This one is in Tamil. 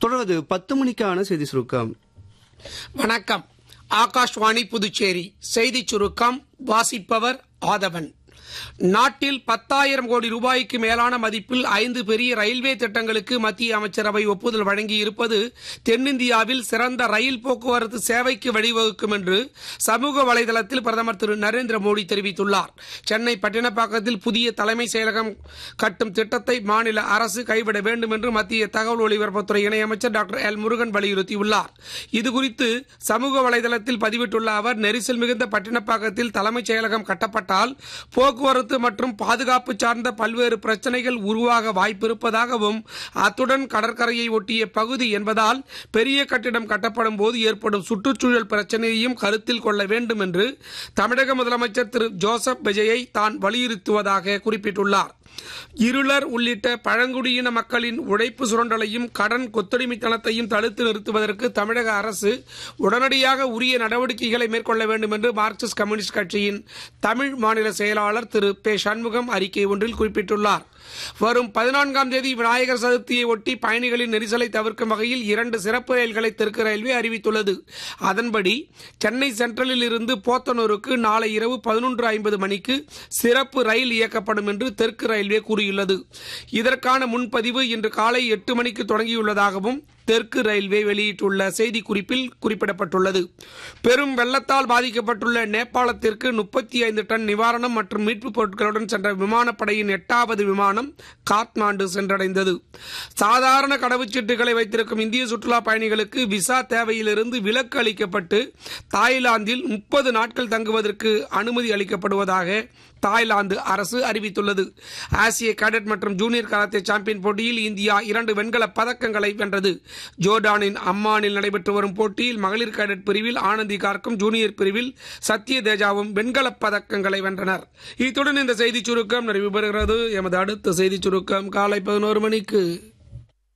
தொடர்வது பத்து மணிக்கான செய்தி சுருக்கம் வணக்கம் ஆகாஷ்வாணி புதுச்சேரி செய்திச் சுருக்கம் வாசிப்பவர் ஆதவன் நாட்டில் பத்தாயிரம் கோடி ரூபாய்க்கு மேலான மதிப்பில் ஐந்து பெரிய ரயில்வே திட்டங்களுக்கு மத்திய அமைச்சரவை ஒப்புதல் வழங்கியிருப்பது தென்னிந்தியாவில் சிறந்த ரயில் போக்குவரத்து சேவைக்கு வழிவகுக்கும் என்று சமூக வலைதளத்தில் பிரதமர் திரு நரேந்திர மோடி தெரிவித்துள்ளார் சென்னை பட்டினப்பாக்கத்தில் புதிய தலைமை செயலகம் கட்டும் திட்டத்தை மாநில அரசு கைவிட வேண்டும் என்று மத்திய தகவல் ஒலிபரப்புத்துறை இணையமைச்சர் டாக்டர் எல் முருகன் வலியுறுத்தியுள்ளார் இதுகுறித்து சமூக வலைதளத்தில் பதிவிட்டுள்ள அவர் நெரிசல் மிகுந்த பட்டினப்பாக்கத்தில் தலைமைச் செயலகம் கட்டப்பட்டால் போக்குவரத்து மற்றும் பாதுகாப்பு சார்ந்த பல்வேறு பிரச்சனைகள் உருவாக வாய்ப்பிருப்பதாகவும் அத்துடன் கடற்கரையை ஒட்டிய பகுதி என்பதால் பெரிய கட்டிடம் கட்டப்படும் போது ஏற்படும் சுற்றுச்சூழல் பிரச்சனையையும் கருத்தில் கொள்ள வேண்டும் என்று தமிழக முதலமைச்சர் திரு ஜோசப் விஜயை தான் வலியுறுத்துவதாக குறிப்பிட்டுள்ளார் இருளர் உள்ளிட்ட பழங்குடியின மக்களின் உழைப்பு சுரண்டலையும் கடன் கொத்தடிமைத்தனத்தையும் தடுத்து நிறுத்துவதற்கு தமிழக அரசு உடனடியாக உரிய நடவடிக்கைகளை மேற்கொள்ள வேண்டும் என்று மார்க்சிஸ்ட் கம்யூனிஸ்ட் கட்சியின் தமிழ் மாநில செயலாளர் திரு பே சண்முகம் அறிக்கை ஒன்றில் குறிப்பிட்டுள்ளார் வரும் பதினான்காம் தேதி விநாயகர் சதுர்த்தியை ஒட்டி பயணிகளின் நெரிசலை தவிர்க்கும் வகையில் இரண்டு சிறப்பு ரயில்களை தெற்கு ரயில்வே அறிவித்துள்ளது அதன்படி சென்னை சென்ட்ரலில் இருந்து போத்தனூருக்கு நாளை இரவு பதினொன்று ஐம்பது மணிக்கு சிறப்பு ரயில் இயக்கப்படும் என்று தெற்கு ரயில்வே கூறியுள்ளது இதற்கான முன்பதிவு இன்று காலை எட்டு மணிக்கு தொடங்கியுள்ளதாகவும் தெற்கு ரயில்வே வெளியிட்டுள்ள செய்திக்குறிப்பில் குறிப்பிடப்பட்டுள்ளது பெரும் வெள்ளத்தால் பாதிக்கப்பட்டுள்ள நேபாளத்திற்கு முப்பத்தி ஐந்து டன் நிவாரணம் மற்றும் மீட்புப் பொருட்களுடன் சென்ற விமானப்படையின் எட்டாவது விமானம் காத்மாண்டு சென்றடைந்தது சாதாரண கடவுச்சீட்டுகளை வைத்திருக்கும் இந்திய சுற்றுலா பயணிகளுக்கு விசா தேவையிலிருந்து விலக்கு அளிக்கப்பட்டு தாய்லாந்தில் முப்பது நாட்கள் தங்குவதற்கு அனுமதி அளிக்கப்படுவதாக தாய்லாந்து அரசு அறிவித்துள்ளது ஆசிய கேடட் மற்றும் ஜூனியர் கராத்தே சாம்பியன் போட்டியில் இந்தியா இரண்டு வெண்கலப் பதக்கங்களை வென்றது ஜோர்டானின் அம்மானில் நடைபெற்று வரும் போட்டியில் மகளிர் கேடட் பிரிவில் ஆனந்தி கார்க்கும் ஜூனியர் பிரிவில் சத்ய தேஜாவும் வெண்கலப் பதக்கங்களை வென்றனர் இத்துடன் இந்த செய்திச் சுருக்கம் நிறைவு பெறுகிறது எமது அடுத்த செய்திச் சுருக்கம் காலை பதினோரு மணிக்கு